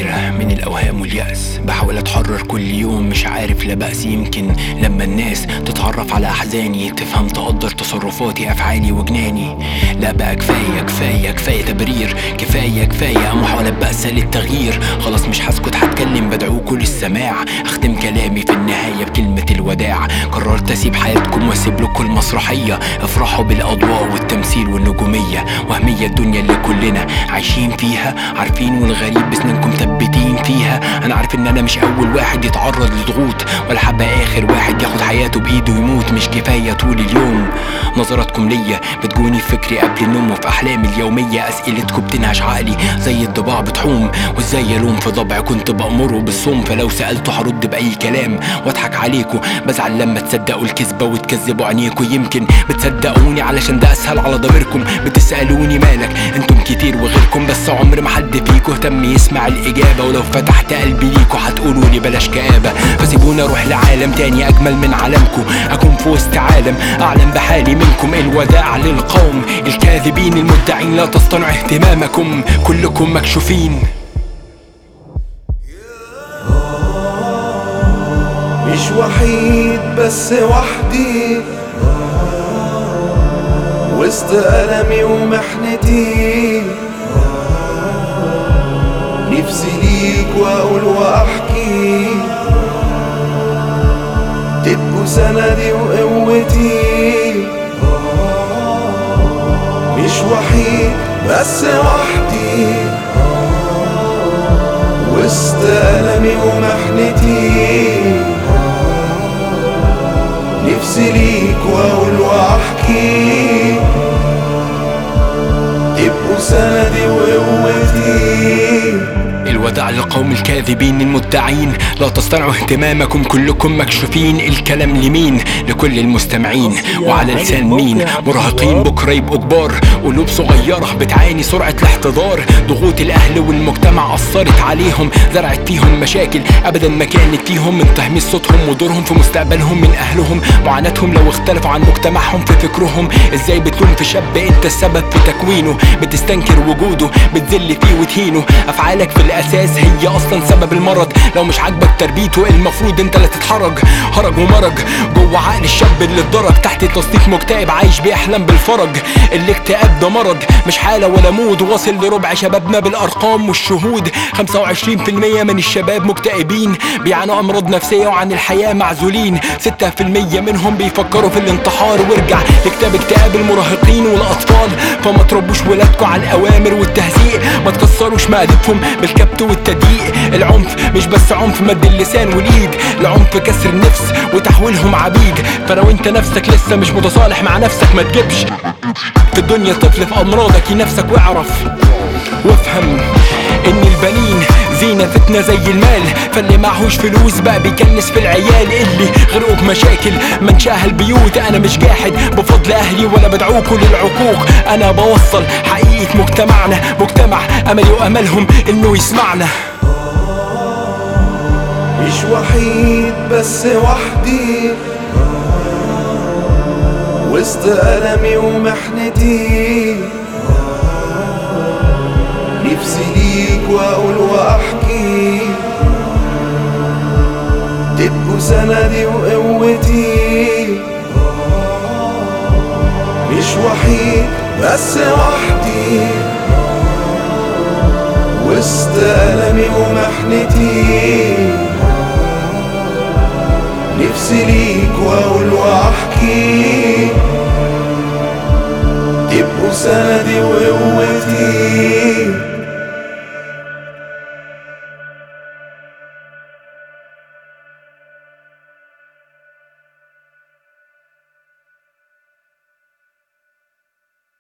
حيرة من الأوهام واليأس بحاول أتحرر كل يوم مش عارف لا بأس يمكن لما الناس تتعرف على أحزاني تفهم تقدر تصرفاتي أفعالي وجناني لا بقى كفاية كفاية كفاية تبرير كفاية كفاية محاولة بأسة للتغيير خلاص مش هسكت هتكلم بدعوكوا للسماع أختم كلامي في النهاية بكلمة الوداع قررت أسيب حياتكم وأسيب لكم المسرحية افرحوا بالأضواء والتمثيل والنجومية وهمية الدنيا اللي كلنا عايشين فيها عارفين والغريب بسنينكم ثبتين فيها أنا عارف إن أنا مش أول واحد يتعرض لضغوط ولا هبقى آخر واحد ياخد حياته بإيده ويموت مش كفاية طول اليوم نظراتكم ليا بتجوني في فكري قبل النوم وفي أحلامي اليومية أسئلتكم بتنهش عقلي زي الضباع بتحوم وإزاي ألوم في ضبع كنت بأمره بالصوم فلو سألته هرد بأي كلام وأضحك عليكم بزعل لما تصدقوا الكذبة وتكذبوا عينيكوا يمكن بتصدقوني علشان ده أسهل على ضميركم بتسألوني مالك انتم كتير وغيركم بس عمر ما حد فيكم اهتم يسمع الإجابة ولو فتحت قلبي ليكوا هتقولوا لي بلاش كآبة فسيبوني أروح لعالم تاني أجمل من عالمكم أكون في وسط عالم أعلم بحالي منكم الوداع للقوم الكاذبين المدعين لا تصطنع اهتمامكم كلكم مكشوفين مش وحيد بس وحدي وسط ألمي ومحنتي نفسي ليك وأقول وأحكي تبقوا سندي وقوتي مش وحيد بس وحدي وسط ألمي ومحنتي نفسي ليك واقول واحكي تبقوا سندي وقوتي الوداع للقوم الكاذبين المدعين لا تصطنعوا اهتمامكم كلكم مكشوفين الكلام لمين لكل المستمعين وعلى لسان مين مراهقين بكره يبقوا كبار قلوب صغيرة بتعاني سرعة الاحتضار ضغوط الأهل والمجتمع أثرت عليهم زرعت فيهم مشاكل أبدا ما كانت فيهم من تهميش صوتهم ودورهم في مستقبلهم من أهلهم معاناتهم لو اختلفوا عن مجتمعهم في فكرهم إزاي بتلوم في شاب أنت السبب في تكوينه بتستنكر وجوده بتذل فيه وتهينه أفعالك في الأساس هي أصلا سبب المرض لو مش عاجبك تربيته المفروض أنت اللي تتحرج هرج ومرج جوه عقل الشاب اللي اتضرب تحت تصنيف مكتئب عايش بيحلم بالفرج الاكتئاب ده مرض مش حالة ولا مود واصل لربع شبابنا بالأرقام والشهود 25% من الشباب مكتئبين بيعانوا أمراض نفسية وعن الحياة معزولين 6% منهم بيفكروا في الانتحار وارجع لكتاب اكتئاب المراهقين والأطفال فما تربوش ولادكم على الأوامر والتهزيء ما تكسروش مقادفهم بالكبت والتضييق العنف مش بس عنف مد اللسان والإيد العنف كسر النفس وتحويلهم عبيد فلو انت نفسك لسه مش متصالح مع نفسك ما تجيبش في الدنيا طفل في امراضك ينفسك واعرف وافهم ان البنين زينة فتنة زي المال فاللي معهوش فلوس بقى بيكنس في العيال اللي غرقوا بمشاكل منشاها البيوت انا مش جاحد بفضل اهلي ولا بدعوكوا للعقوق انا بوصل حقيقة مجتمعنا مجتمع املي واملهم انه يسمعنا مش وحيد بس وحدي وسط ألمي ومحنتي نفسي ليك وأقول وأحكي تبقوا سندي وقوتي مش وحيد بس وحدي وسط ألمي ومحنتي نفسي ليك واقول واحكي تبقوا سندي وقوتي